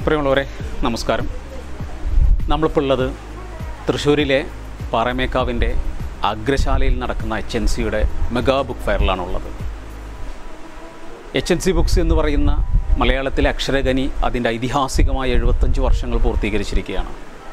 പ്രിയമുള്ളവരെ നമസ്കാരം നമ്മളിപ്പോൾ ഉള്ളത് തൃശ്ശൂരിലെ പാറമേക്കാവിൻ്റെ അഗ്രശാലയിൽ നടക്കുന്ന എച്ച് എൻ സിയുടെ മെഗാ ബുക്ക് ഫെയറിലാണുള്ളത് എച്ച് എൻ സി ബുക്സ് എന്ന് പറയുന്ന മലയാളത്തിലെ അക്ഷരഖനി അതിൻ്റെ ഐതിഹാസികമായ എഴുപത്തഞ്ച് വർഷങ്ങൾ പൂർത്തീകരിച്ചിരിക്കുകയാണ്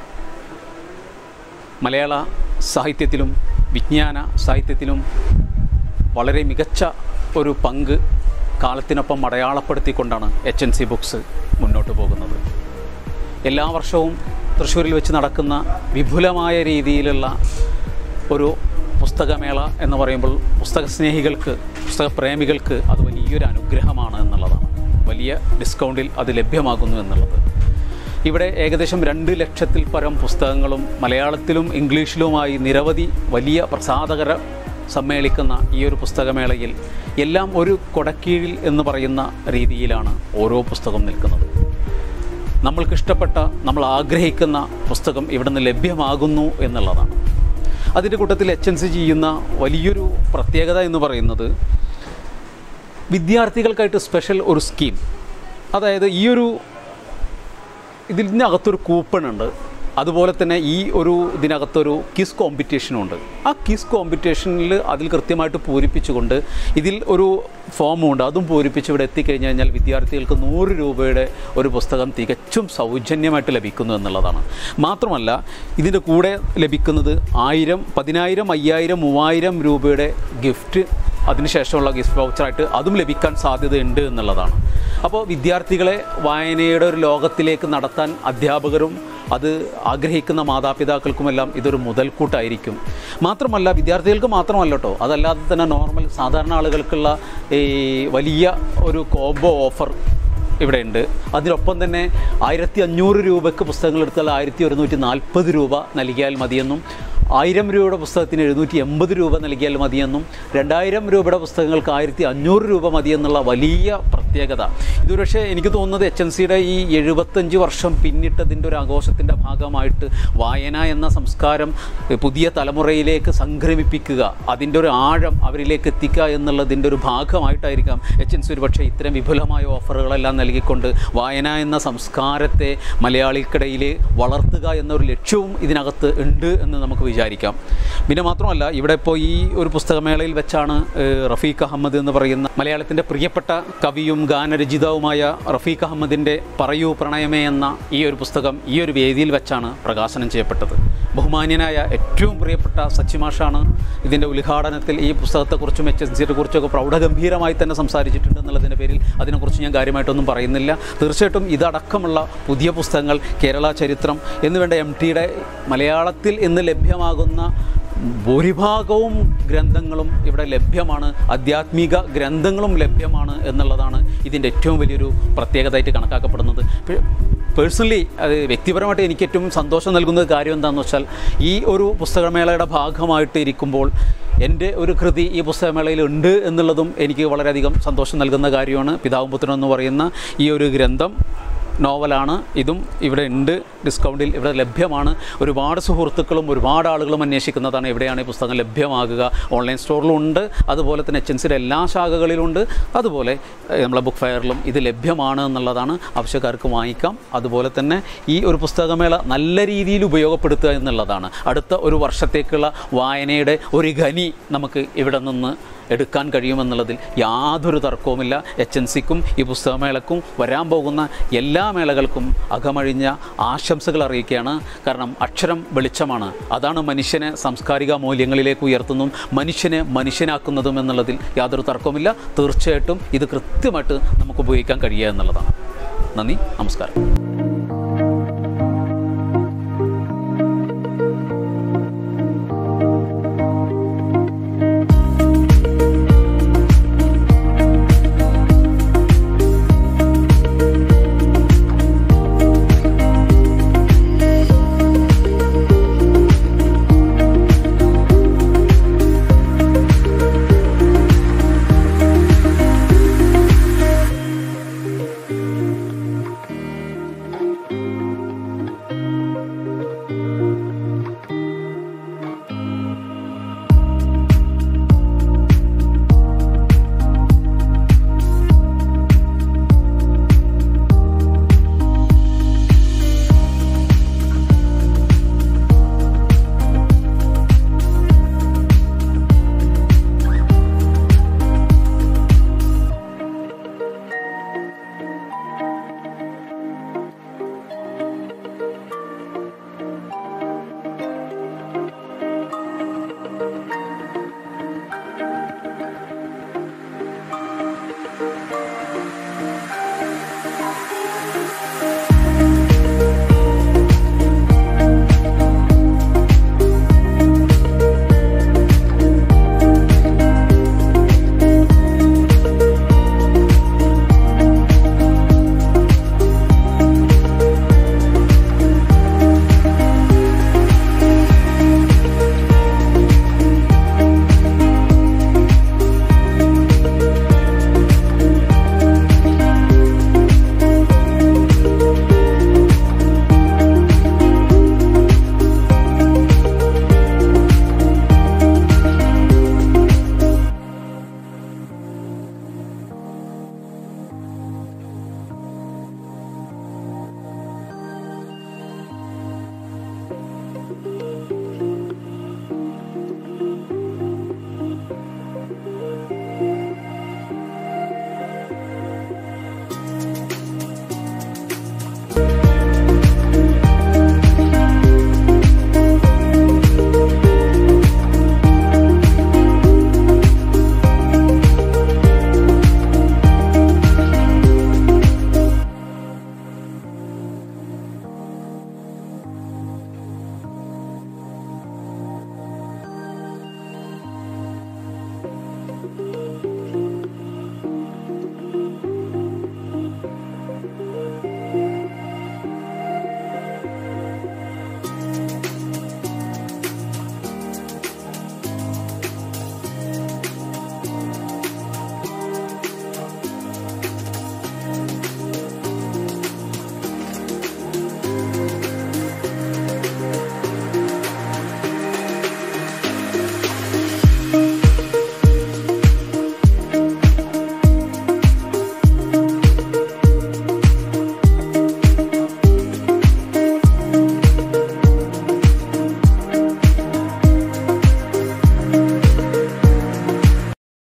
മലയാള സാഹിത്യത്തിലും വിജ്ഞാന സാഹിത്യത്തിലും വളരെ മികച്ച ഒരു പങ്ക് കാലത്തിനൊപ്പം അടയാളപ്പെടുത്തിക്കൊണ്ടാണ് എച്ച് എൻ സി ബുക്സ് മുന്നോട്ട് പോകുന്നത് എല്ലാ വർഷവും തൃശ്ശൂരിൽ വെച്ച് നടക്കുന്ന വിപുലമായ രീതിയിലുള്ള ഒരു പുസ്തകമേള എന്ന് പറയുമ്പോൾ പുസ്തക സ്നേഹികൾക്ക് പുസ്തക പ്രേമികൾക്ക് അത് വലിയൊരു അനുഗ്രഹമാണ് എന്നുള്ളതാണ് വലിയ ഡിസ്കൗണ്ടിൽ അത് ലഭ്യമാകുന്നു എന്നുള്ളത് ഇവിടെ ഏകദേശം രണ്ട് ലക്ഷത്തിൽ പരം പുസ്തകങ്ങളും മലയാളത്തിലും ഇംഗ്ലീഷിലുമായി നിരവധി വലിയ പ്രസാധകര സമ്മേളിക്കുന്ന ഈ ഒരു പുസ്തകമേളയിൽ എല്ലാം ഒരു കൊടക്കീഴിൽ എന്ന് പറയുന്ന രീതിയിലാണ് ഓരോ പുസ്തകം നിൽക്കുന്നത് നമ്മൾക്കിഷ്ടപ്പെട്ട നമ്മൾ ആഗ്രഹിക്കുന്ന പുസ്തകം ഇവിടെ നിന്ന് ലഭ്യമാകുന്നു എന്നുള്ളതാണ് അതിൻ്റെ കൂട്ടത്തിൽ എച്ച് എൻ സി ചെയ്യുന്ന വലിയൊരു പ്രത്യേകത എന്ന് പറയുന്നത് വിദ്യാർത്ഥികൾക്കായിട്ട് സ്പെഷ്യൽ ഒരു സ്കീം അതായത് ഈ ഒരു ഇതിനകത്തൊരു കൂപ്പൺ ഉണ്ട് അതുപോലെ തന്നെ ഈ ഒരു ഇതിനകത്തൊരു കിസ് കോമ്പറ്റീഷനും ഉണ്ട് ആ കിസ് കോമ്പറ്റീഷനിൽ അതിൽ കൃത്യമായിട്ട് പൂരിപ്പിച്ചുകൊണ്ട് ഇതിൽ ഒരു ഫോമും ഉണ്ട് അതും പൂരിപ്പിച്ച് ഇവിടെ എത്തിക്കഴിഞ്ഞ് കഴിഞ്ഞാൽ വിദ്യാർത്ഥികൾക്ക് നൂറ് രൂപയുടെ ഒരു പുസ്തകം തികച്ചും സൗജന്യമായിട്ട് ലഭിക്കുന്നു എന്നുള്ളതാണ് മാത്രമല്ല ഇതിൻ്റെ കൂടെ ലഭിക്കുന്നത് ആയിരം പതിനായിരം അയ്യായിരം മൂവായിരം രൂപയുടെ ഗിഫ്റ്റ് അതിനുശേഷമുള്ള ഗിഫ്റ്റ് വൗച്ചറായിട്ട് അതും ലഭിക്കാൻ സാധ്യതയുണ്ട് എന്നുള്ളതാണ് അപ്പോൾ വിദ്യാർത്ഥികളെ വായനയുടെ ഒരു ലോകത്തിലേക്ക് നടത്താൻ അധ്യാപകരും അത് ആഗ്രഹിക്കുന്ന മാതാപിതാക്കൾക്കുമെല്ലാം ഇതൊരു മുതൽക്കൂട്ടായിരിക്കും മാത്രമല്ല വിദ്യാർത്ഥികൾക്ക് മാത്രമല്ല കേട്ടോ അതല്ലാതെ തന്നെ നോർമൽ സാധാരണ ആളുകൾക്കുള്ള ഈ വലിയ ഒരു കോംബോ ഓഫർ ഇവിടെയുണ്ട് അതിനൊപ്പം തന്നെ ആയിരത്തി അഞ്ഞൂറ് രൂപയ്ക്ക് പുസ്തകങ്ങൾ എടുത്താൽ ആയിരത്തി ഒരുന്നൂറ്റി നാൽപ്പത് രൂപ നൽകിയാൽ മതിയെന്നും ആയിരം രൂപയുടെ പുസ്തകത്തിന് എഴുന്നൂറ്റി എൺപത് രൂപ നൽകിയാൽ മതിയെന്നും രണ്ടായിരം രൂപയുടെ പുസ്തകങ്ങൾക്ക് ആയിരത്തി അഞ്ഞൂറ് രൂപ മതിയെന്നുള്ള വലിയ പ്രത്യേകത ഇത് പക്ഷേ എനിക്ക് തോന്നുന്നത് എച്ച് എൻ സിയുടെ ഈ എഴുപത്തഞ്ച് വർഷം പിന്നിട്ടതിൻ്റെ ഒരു ആഘോഷത്തിൻ്റെ ഭാഗമായിട്ട് വായന എന്ന സംസ്കാരം പുതിയ തലമുറയിലേക്ക് സംക്രമിപ്പിക്കുക അതിൻ്റെ ഒരു ആഴം അവരിലേക്ക് എത്തിക്കുക എന്നുള്ളതിൻ്റെ ഒരു ഭാഗമായിട്ടായിരിക്കാം എച്ച് എൻ സി ഒരു പക്ഷേ ഇത്തരം വിപുലമായ ഓഫറുകളെല്ലാം നൽകിക്കൊണ്ട് വായന എന്ന സംസ്കാരത്തെ മലയാളികൾക്കിടയിൽ വളർത്തുക എന്നൊരു ലക്ഷ്യവും ഇതിനകത്ത് ഉണ്ട് എന്ന് നമുക്ക് വിചാരിക്കാം പിന്നെ മാത്രമല്ല ഇവിടെ ഇപ്പോൾ ഈ ഒരു പുസ്തകമേളയിൽ വെച്ചാണ് ഏഹ്, റഫീഖ് അഹമ്മദ് എന്ന് പറയുന്ന മലയാളത്തിൻ്റെ പ്രിയപ്പെട്ട കവിയും ഗാനരചിതാവുമായ റഫീഖ് അഹമ്മദിൻ്റെ പറയൂ പ്രണയമേ എന്ന ഈ ഒരു പുസ്തകം ഈ ഒരു വേദിയിൽ വെച്ചാണ് പ്രകാശനം ചെയ്യപ്പെട്ടത് ബഹുമാന്യനായ ഏറ്റവും പ്രിയപ്പെട്ട സച്ചിമാഷാണ് ഇതിൻ്റെ ഉദ്ഘാടനത്തിൽ ഈ പുസ്തകത്തെക്കുറിച്ചും എച്ച് എൻ സിയെ കുറിച്ചൊക്കെ പ്രൗഢഗംഭീരമായി തന്നെ സംസാരിച്ചിട്ടുണ്ട് എന്നുള്ളതിൻ്റെ പേരിൽ അതിനെക്കുറിച്ച് ഞാൻ കാര്യമായിട്ടൊന്നും പറയുന്നില്ല തീർച്ചയായിട്ടും ഇതടക്കമുള്ള പുതിയ പുസ്തകങ്ങൾ കേരള ചരിത്രം എന്നുവേണ്ട എം ടിയുടെ മലയാളത്തിൽ ഇന്ന് ലഭ്യമാകുന്ന ഭൂരിഭാഗവും ഗ്രന്ഥങ്ങളും ഇവിടെ ലഭ്യമാണ് ആധ്യാത്മിക ഗ്രന്ഥങ്ങളും ലഭ്യമാണ് എന്നുള്ളതാണ് ഇതിൻ്റെ ഏറ്റവും വലിയൊരു പ്രത്യേകതയായിട്ട് കണക്കാക്കപ്പെടുന്നത് പേഴ്സണലി അത് വ്യക്തിപരമായിട്ട് എനിക്ക് ഏറ്റവും സന്തോഷം നൽകുന്ന കാര്യം എന്താണെന്ന് വെച്ചാൽ ഈ ഒരു പുസ്തകമേളയുടെ ഭാഗമായിട്ട് ഇരിക്കുമ്പോൾ എൻ്റെ ഒരു കൃതി ഈ പുസ്തകമേളയിൽ ഉണ്ട് എന്നുള്ളതും എനിക്ക് വളരെയധികം സന്തോഷം നൽകുന്ന കാര്യമാണ് പിതാവും പുത്രനും എന്ന് പറയുന്ന ഈ ഒരു ഗ്രന്ഥം നോവലാണ് ഇതും ഇവിടെ ഉണ്ട് ഡിസ്കൗണ്ടിൽ ഇവിടെ ലഭ്യമാണ് ഒരുപാട് സുഹൃത്തുക്കളും ഒരുപാട് ആളുകളും അന്വേഷിക്കുന്നതാണ് എവിടെയാണ് ഈ പുസ്തകം ലഭ്യമാകുക ഓൺലൈൻ സ്റ്റോറിലുണ്ട് അതുപോലെ തന്നെ എച്ച് എൻ സിയുടെ എല്ലാ ശാഖകളിലുണ്ട് അതുപോലെ ഏഹ്, നമ്മളെ ബുക്ക് ഫെയറിലും ഇത് ലഭ്യമാണ് എന്നുള്ളതാണ് ആവശ്യക്കാർക്ക് വാങ്ങിക്കാം അതുപോലെ തന്നെ ഈ ഒരു പുസ്തകമേള നല്ല രീതിയിൽ ഉപയോഗപ്പെടുത്തുക എന്നുള്ളതാണ് അടുത്ത ഒരു വർഷത്തേക്കുള്ള വായനയുടെ ഒരു ഖനി നമുക്ക് ഇവിടെ നിന്ന് എടുക്കാൻ കഴിയുമെന്നുള്ളതിൽ യാതൊരു തർക്കവുമില്ല എച്ച് എൻ സിക്കും ഈ പുസ്തകമേളക്കും വരാൻ പോകുന്ന എല്ലാ മേളകൾക്കും അകമഴിഞ്ഞ ആശംസകൾ അറിയിക്കുകയാണ് കാരണം അക്ഷരം വെളിച്ചമാണ് അതാണ് മനുഷ്യനെ സാംസ്കാരിക മൂല്യങ്ങളിലേക്ക് ഉയർത്തുന്നതും മനുഷ്യനെ മനുഷ്യനാക്കുന്നതും എന്നുള്ളതിൽ യാതൊരു തർക്കവുമില്ല തീർച്ചയായിട്ടും ഇത് കൃത്യമായിട്ട് നമുക്ക് ഉപയോഗിക്കാൻ കഴിയുക എന്നുള്ളതാണ് നന്ദി നമസ്കാരം